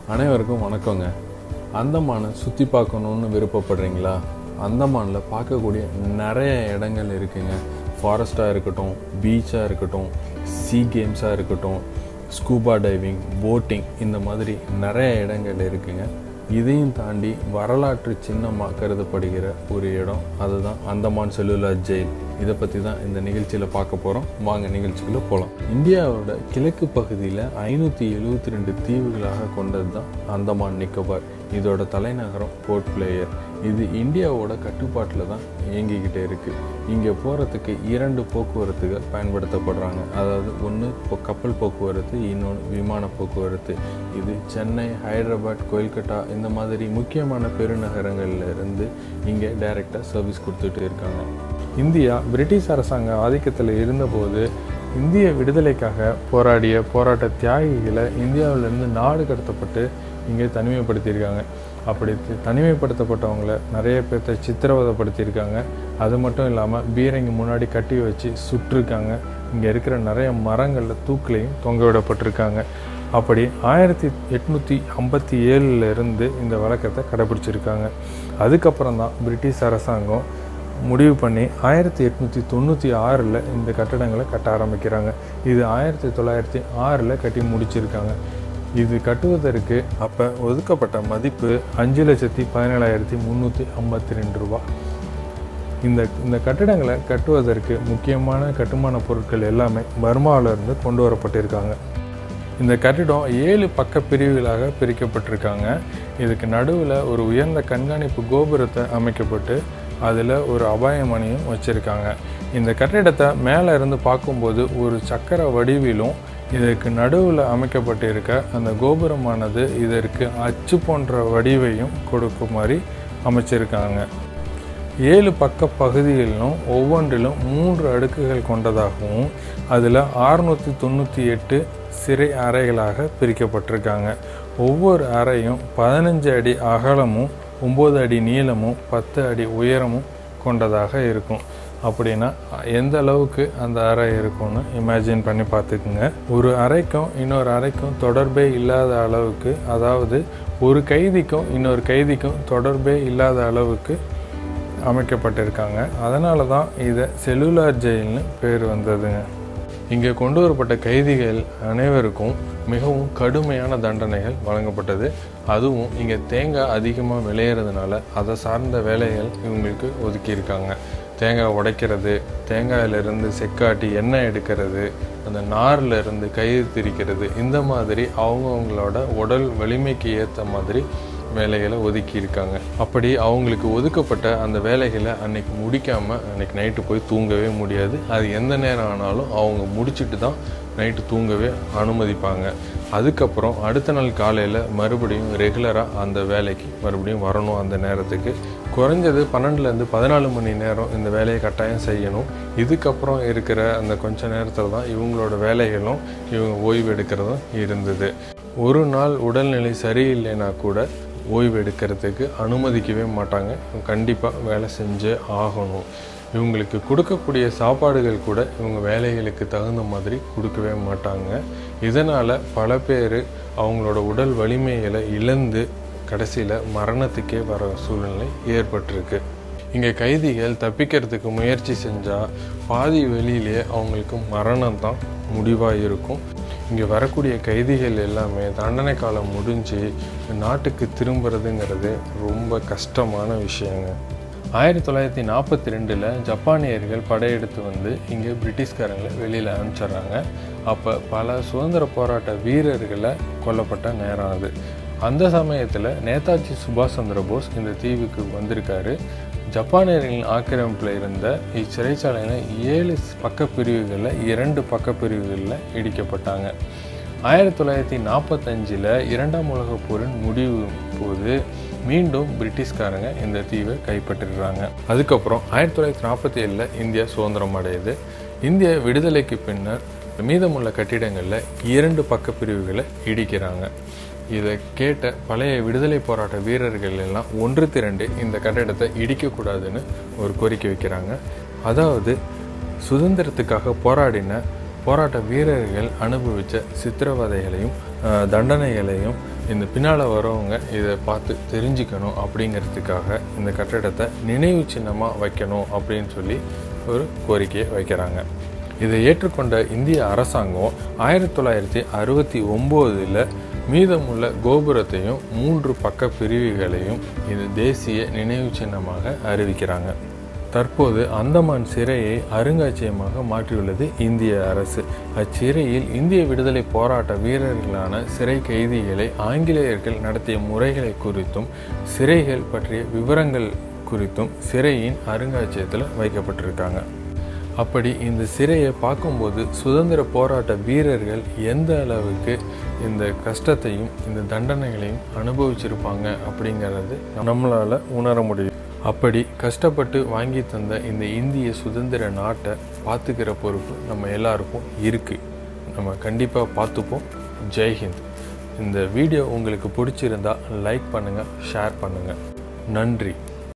அனைவருக்கும் வணக்கங்க அந்தமானை சுற்றி பார்க்கணுன்னு விருப்பப்படுறீங்களா அந்தமானில் பார்க்கக்கூடிய நிறைய இடங்கள் இருக்குங்க ஃபாரஸ்ட்டாக இருக்கட்டும் பீச்சாக இருக்கட்டும் சீ கேம்ஸாக இருக்கட்டும் ஸ்கூபா டைவிங் போட்டிங் இந்த மாதிரி நிறைய இடங்கள் இருக்குங்க இதையும் தாண்டி வரலாற்று சின்னமாக கருதப்படுகிற ஒரு இடம் அதுதான் அந்தமான் செல்லுலார் ஜெயில் இதை பற்றி தான் இந்த நிகழ்ச்சியில் பார்க்க போகிறோம் வாங்க நிகழ்ச்சிக்குள்ளே போகலாம் இந்தியாவோட கிழக்கு பகுதியில் ஐநூற்றி எழுபத்தி ரெண்டு தீவுகளாக கொண்டது தான் அந்தமான் நிக்கோபார் இதோட தலைநகரம் போர்ட் பிளேயர் இது இந்தியாவோட கட்டுப்பாட்டில் தான் இயங்கிக்கிட்டே இருக்குது இங்கே போகிறதுக்கு இரண்டு போக்குவரத்துகள் பயன்படுத்தப்படுறாங்க அதாவது ஒன்று இப்போ கப்பல் போக்குவரத்து இன்னொன்று விமான போக்குவரத்து இது சென்னை ஹைதராபாத் கொல்கட்டா இந்த மாதிரி முக்கியமான பெருநகரங்கள்ல இருந்து இங்கே டைரெக்டாக சர்வீஸ் கொடுத்துட்டு இருக்காங்க இந்தியா பிரிட்டிஷ் அரசாங்க ஆதிக்கத்தில் இருந்தபோது இந்திய விடுதலைக்காக போராடிய போராட்ட தியாகிகளை இந்தியாவிலிருந்து நாடு கடத்தப்பட்டு இங்கே தனிமைப்படுத்தியிருக்காங்க அப்படி தி- தனிமைப்படுத்தப்பட்டவங்கள நிறைய பேர்த்த சித்திரவதைப்படுத்தியிருக்காங்க அது மட்டும் இல்லாமல் பீரங்கி முன்னாடி கட்டி வச்சு சுட்டிருக்காங்க இங்கே இருக்கிற நிறைய மரங்களில் தூக்கிலையும் தொங்க விடப்பட்டிருக்காங்க அப்படி ஆயிரத்தி எட்நூற்றி ஐம்பத்தி ஏழுல இருந்து இந்த வழக்கத்தை கடைபிடிச்சிருக்காங்க அதுக்கப்புறம் தான் பிரிட்டிஷ் அரசாங்கம் முடிவு பண்ணி ஆயிரத்தி எட்நூற்றி தொண்ணூற்றி ஆறில் இந்த கட்டடங்களை கட்ட ஆரம்பிக்கிறாங்க இது ஆயிரத்தி தொள்ளாயிரத்தி ஆறில் கட்டி முடிச்சிருக்காங்க இது கட்டுவதற்கு அப்போ ஒதுக்கப்பட்ட மதிப்பு அஞ்சு லட்சத்தி பதினேழாயிரத்தி முந்நூற்றி ஐம்பத்தி ரெண்டு ரூபா இந்த இந்த கட்டிடங்களை கட்டுவதற்கு முக்கியமான கட்டுமான பொருட்கள் எல்லாமே பர்மாவுல இருந்து கொண்டு வரப்பட்டிருக்காங்க இந்த கட்டிடம் ஏழு பக்க பிரிவுகளாக பிரிக்கப்பட்டிருக்காங்க இதுக்கு நடுவில் ஒரு உயர்ந்த கண்காணிப்பு கோபுரத்தை அமைக்கப்பட்டு அதில் ஒரு அபாயமணியும் வச்சுருக்காங்க இந்த கட்டிடத்தை மேலே இருந்து பார்க்கும்போது ஒரு சக்கர வடிவிலும் இதற்கு நடுவில் அமைக்கப்பட்டிருக்க அந்த கோபுரமானது இதற்கு அச்சு போன்ற வடிவையும் கொடுக்குமாறு அமைச்சிருக்காங்க ஏழு பக்க பகுதிகளிலும் ஒவ்வொன்றிலும் மூன்று அடுக்குகள் கொண்டதாகவும் அதில் அறுநூற்றி தொண்ணூற்றி எட்டு சிறை அறைகளாக பிரிக்கப்பட்டிருக்காங்க ஒவ்வொரு அறையும் பதினஞ்சு அடி அகலமும் ஒம்பது அடி நீளமும் பத்து அடி உயரமும் கொண்டதாக இருக்கும் அப்படின்னா எந்த அளவுக்கு அந்த அறை இருக்கும்னு இமேஜின் பண்ணி பார்த்துக்குங்க ஒரு அறைக்கும் இன்னொரு அறைக்கும் தொடர்பே இல்லாத அளவுக்கு அதாவது ஒரு கைதிக்கும் இன்னொரு கைதிக்கும் தொடர்பே இல்லாத அளவுக்கு அமைக்கப்பட்டிருக்காங்க அதனால தான் இதை செல்லுலார் ஜெயில்னு பேர் வந்ததுங்க இங்கே கொண்டு வரப்பட்ட கைதிகள் அனைவருக்கும் மிகவும் கடுமையான தண்டனைகள் வழங்கப்பட்டது அதுவும் இங்கே தேங்காய் அதிகமாக விளையிறதுனால அதை சார்ந்த வேலைகள் இவங்களுக்கு ஒதுக்கியிருக்காங்க தேங்காய் உடைக்கிறது தேங்காயிலிருந்து செக்காட்டி எண்ணெய் எடுக்கிறது அந்த நார்ல இருந்து கயிறு திரிக்கிறது இந்த மாதிரி அவங்கவுங்களோட உடல் வலிமைக்கு ஏற்ற மாதிரி வேலைகளை ஒதுக்கி இருக்காங்க அப்படி அவங்களுக்கு ஒதுக்கப்பட்ட அந்த வேலைகளை அன்னைக்கு முடிக்காம அன்னைக்கு நைட்டு போய் தூங்கவே முடியாது அது எந்த நேரம் ஆனாலும் அவங்க முடிச்சுட்டு தான் நைட்டு தூங்கவே அனுமதிப்பாங்க அதுக்கப்புறம் அடுத்த நாள் காலையில் மறுபடியும் ரெகுலராக அந்த வேலைக்கு மறுபடியும் வரணும் அந்த நேரத்துக்கு குறைஞ்சது பன்னெண்டுலேருந்து பதினாலு மணி நேரம் இந்த வேலையை கட்டாயம் செய்யணும் இதுக்கப்புறம் இருக்கிற அந்த கொஞ்ச நேரத்தில் தான் இவங்களோட வேலைகளும் இவங்க ஓய்வு எடுக்கிறதும் இருந்தது ஒரு நாள் உடல்நிலை சரியில்லைனா கூட ஓய்வு எடுக்கிறதுக்கு அனுமதிக்கவே மாட்டாங்க கண்டிப்பாக வேலை செஞ்சே ஆகணும் இவங்களுக்கு கொடுக்கக்கூடிய சாப்பாடுகள் கூட இவங்க வேலைகளுக்கு தகுந்த மாதிரி கொடுக்கவே மாட்டாங்க இதனால் பல பேர் அவங்களோட உடல் வலிமைகளை இழந்து கடைசியில் மரணத்துக்கே வர சூழ்நிலை ஏற்பட்டிருக்கு இங்கே கைதிகள் தப்பிக்கிறதுக்கு முயற்சி செஞ்சால் பாதி வெளியிலே அவங்களுக்கு மரணம் தான் முடிவாக இருக்கும் இங்கே வரக்கூடிய கைதிகள் எல்லாமே தண்டனை காலம் முடிஞ்சு நாட்டுக்கு திரும்புறதுங்கிறது ரொம்ப கஷ்டமான விஷயங்க ஆயிரத்தி தொள்ளாயிரத்தி நாற்பத்தி ரெண்டில் ஜப்பானியர்கள் படையெடுத்து வந்து இங்கே பிரிட்டிஷ்காரங்களை வெளியில் அனுப்பிச்சிடுறாங்க அப்போ பல சுதந்திர போராட்ட வீரர்களை கொல்லப்பட்ட நேரம் அது அந்த சமயத்தில் நேதாஜி சுபாஷ் சந்திர போஸ் இந்த தீவுக்கு வந்திருக்காரு ஜப்பானியர்களின் ஆக்கிரமிப்பில் இருந்த இச்சிறைச்சாலையில் ஏழு பக்க பிரிவுகளில் இரண்டு பக்க பிரிவுகளில் இடிக்கப்பட்டாங்க ஆயிரத்தி தொள்ளாயிரத்தி நாற்பத்தஞ்சில் இரண்டாம் உலகப் போரின் முடிவு போது மீண்டும் பிரிட்டிஷ்காரங்க இந்த தீவை கைப்பற்றிடுறாங்க அதுக்கப்புறம் ஆயிரத்தி தொள்ளாயிரத்தி நாற்பத்தி ஏழில் இந்தியா சுதந்திரம் அடையுது இந்திய விடுதலைக்கு பின்னர் மீதமுள்ள கட்டிடங்களில் இரண்டு பக்க பிரிவுகளை இடிக்கிறாங்க இதை கேட்ட பழைய விடுதலை போராட்ட வீரர்கள் எல்லாம் ஒன்று திரண்டு இந்த கட்டிடத்தை இடிக்கக்கூடாதுன்னு ஒரு கோரிக்கை வைக்கிறாங்க அதாவது சுதந்திரத்துக்காக போராடின போராட்ட வீரர்கள் அனுபவித்த சித்திரவதைகளையும் அஹ், தண்டனைகளையும் இந்த பின்னால் வரவங்க இதை பார்த்து தெரிஞ்சுக்கணும் அப்படிங்கிறதுக்காக இந்த கட்டடத்தை நினைவு சின்னமாக வைக்கணும் அப்படின்னு சொல்லி ஒரு கோரிக்கையை வைக்கிறாங்க இதை ஏற்றுக்கொண்ட இந்திய அரசாங்கம் ஆயிரத்தி தொள்ளாயிரத்தி அறுபத்தி ஒம்போதில் மீதமுள்ள கோபுரத்தையும் மூன்று பக்க பிரிவுகளையும் இது தேசிய நினைவு சின்னமாக அறிவிக்கிறாங்க தற்போது அந்தமான் சிறையை அருங்காட்சியகமாக மாற்றியுள்ளது இந்திய அரசு அச்சிறையில் இந்திய விடுதலை போராட்ட வீரர்களான சிறை கைதிகளை ஆங்கிலேயர்கள் நடத்திய முறைகளை குறித்தும் சிறைகள் பற்றிய விவரங்கள் குறித்தும் சிறையின் அருங்காட்சியகத்தில் வைக்கப்பட்டிருக்காங்க அப்படி இந்த சிறையை பார்க்கும்போது சுதந்திர போராட்ட வீரர்கள் எந்த அளவுக்கு இந்த கஷ்டத்தையும் இந்த தண்டனைகளையும் அனுபவிச்சிருப்பாங்க அப்படிங்கிறது நம்மளால் உணர முடியும் அப்படி கஷ்டப்பட்டு வாங்கி தந்த இந்த இந்திய சுதந்திர நாட்டை பார்த்துக்கிற பொறுப்பு நம்ம எல்லாருக்கும் இருக்குது நம்ம கண்டிப்பாக பார்த்துப்போம் ஜெய்ஹிந்த் இந்த வீடியோ உங்களுக்கு பிடிச்சிருந்தா லைக் பண்ணுங்கள் ஷேர் பண்ணுங்கள் நன்றி